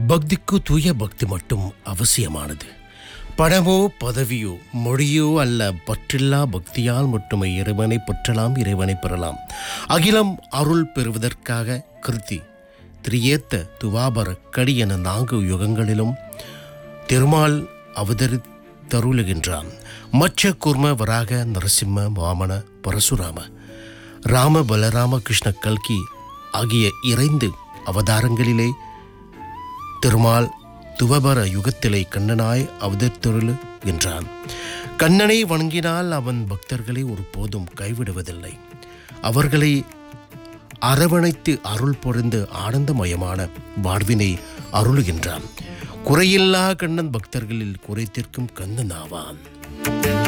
பக்திக்கு தூய பக்தி மட்டும் அவசியமானது பணமோ பதவியோ மொழியோ அல்ல பற்றில்லா பக்தியால் மட்டுமே இறைவனை பற்றலாம் இறைவனை பெறலாம் அகிலம் அருள் பெறுவதற்காக கிருத்தி திரியேத்த துவாபர கடி என நான்கு யுகங்களிலும் திருமால் அவதரித்தருளுகின்றான் மச்ச குர்ம வராக நரசிம்ம வாமன பரசுராம ராம பலராம கிருஷ்ண கல்கி ஆகிய இறைந்து அவதாரங்களிலே திருமால் துவபர யுகத்திலே கண்ணனாய் அவதரித்தருளுகின்றான் கண்ணனை வணங்கினால் அவன் பக்தர்களை ஒருபோதும் கைவிடுவதில்லை அவர்களை அரவணைத்து அருள் பொழிந்து ஆனந்தமயமான வாழ்வினை அருளுகின்றான் குறையில்லா கண்ணன் பக்தர்களில் குறை தீர்க்கும் கண்ணன் ஆவான்